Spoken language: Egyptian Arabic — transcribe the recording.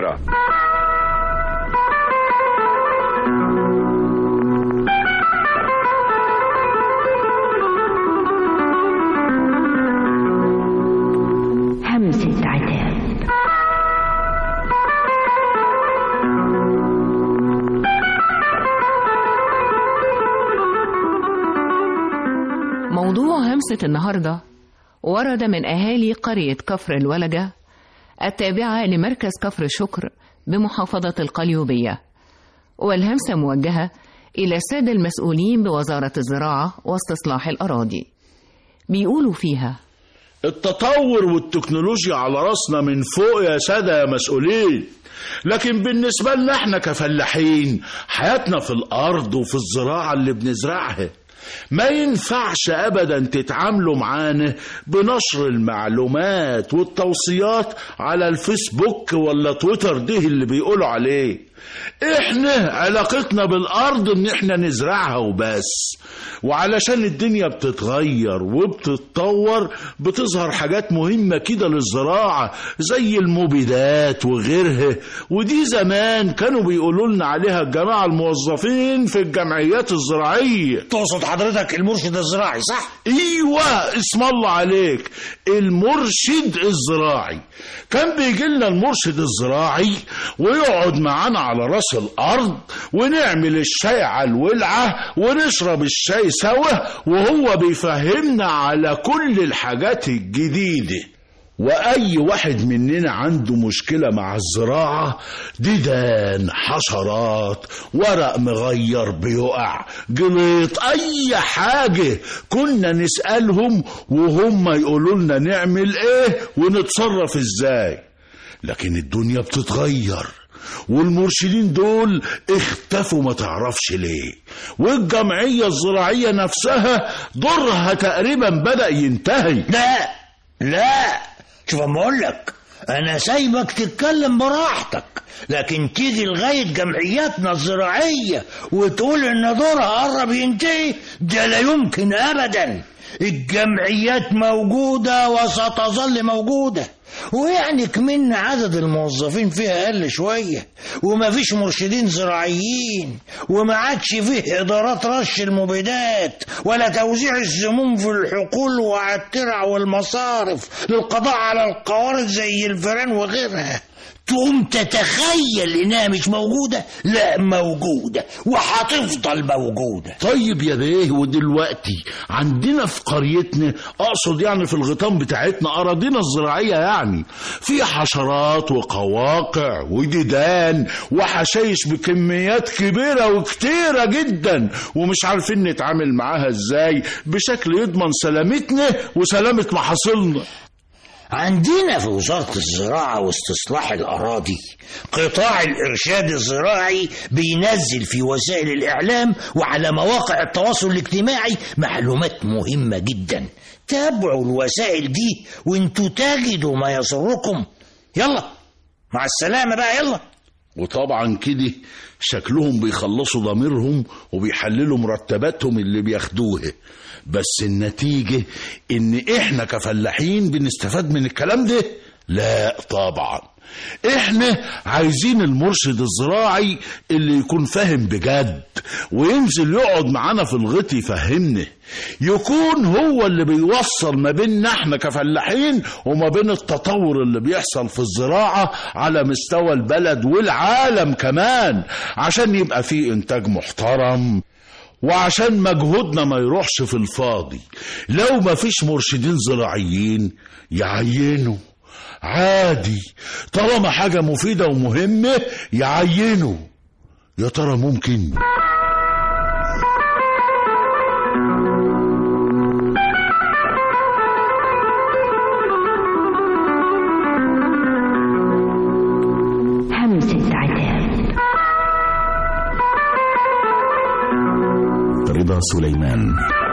القاهرة همسة عتاب موضوع همسة النهاردة ورد من أهالي قرية كفر الولجة التابعة لمركز كفر شكر بمحافظة القليوبية والهمسة موجهة إلى السادة المسؤولين بوزارة الزراعة واستصلاح الأراضي بيقولوا فيها التطور والتكنولوجيا على راسنا من فوق يا سادة يا مسؤولين لكن بالنسبة لنا احنا كفلاحين حياتنا في الأرض وفي الزراعة اللي بنزرعها ما ينفعش أبدا تتعاملوا معانا بنشر المعلومات والتوصيات على الفيسبوك ولا تويتر ده اللي بيقولوا عليه احنا علاقتنا بالارض ان احنا نزرعها وبس وعلشان الدنيا بتتغير وبتتطور بتظهر حاجات مهمة كده للزراعة زي المبيدات وغيرها ودي زمان كانوا بيقولوا لنا عليها الجماعة الموظفين في الجمعيات الزراعية تقصد حضرتك المرشد الزراعي صح؟ ايوه اسم الله عليك المرشد الزراعي كان بيجي لنا المرشد الزراعي ويقعد معانا على راس الارض ونعمل الشاي على الولعه ونشرب الشاي سوا وهو بيفهمنا على كل الحاجات الجديده واي واحد مننا عنده مشكله مع الزراعه ديدان حشرات ورق مغير بيقع جليط اي حاجه كنا نسالهم وهم يقولوا لنا نعمل ايه ونتصرف ازاي لكن الدنيا بتتغير والمرشدين دول اختفوا ما تعرفش ليه والجمعية الزراعية نفسها دورها تقريبا بدأ ينتهي لا لا شوف اما اقول لك انا سايبك تتكلم براحتك لكن تيجي لغايه جمعياتنا الزراعيه وتقول ان دورها قرب ينتهي ده لا يمكن ابدا الجمعيات موجوده وستظل موجوده ويعني كمان عدد الموظفين فيها اقل شويه وما فيش مرشدين زراعيين وما عادش فيه ادارات رش المبيدات ولا توزيع السموم في الحقول وعلى الترع والمصارف للقضاء على القوارض زي الفئران وغيرها تقوم تتخيل انها مش موجوده لا موجوده وهتفضل موجوده طيب يا بيه ودلوقتي عندنا في قريتنا اقصد يعني في الغيطان بتاعتنا اراضينا الزراعيه يعني في حشرات وقواقع وديدان وحشايش بكميات كبيره وكتيره جدا ومش عارفين نتعامل معاها ازاي بشكل يضمن سلامتنا وسلامه محاصيلنا عندنا في وزارة الزراعة واستصلاح الأراضي قطاع الإرشاد الزراعي بينزل في وسائل الإعلام وعلى مواقع التواصل الاجتماعي معلومات مهمة جدا تابعوا الوسائل دي وانتوا تجدوا ما يسركم يلا مع السلامة بقى يلا وطبعا كده شكلهم بيخلصوا ضميرهم وبيحللوا مرتباتهم اللي بياخدوها بس النتيجة ان احنا كفلاحين بنستفاد من الكلام ده لا طبعا احنا عايزين المرشد الزراعي اللي يكون فاهم بجد وينزل يقعد معانا في الغيط يفهمنا يكون هو اللي بيوصل ما بيننا احنا كفلاحين وما بين التطور اللي بيحصل في الزراعة على مستوى البلد والعالم كمان عشان يبقى فيه انتاج محترم وعشان مجهودنا ما يروحش في الفاضي لو ما فيش مرشدين زراعيين يعينوا عادي طالما حاجة مفيدة ومهمة يعينوا يا ترى ممكن همسة عتاب رضا سليمان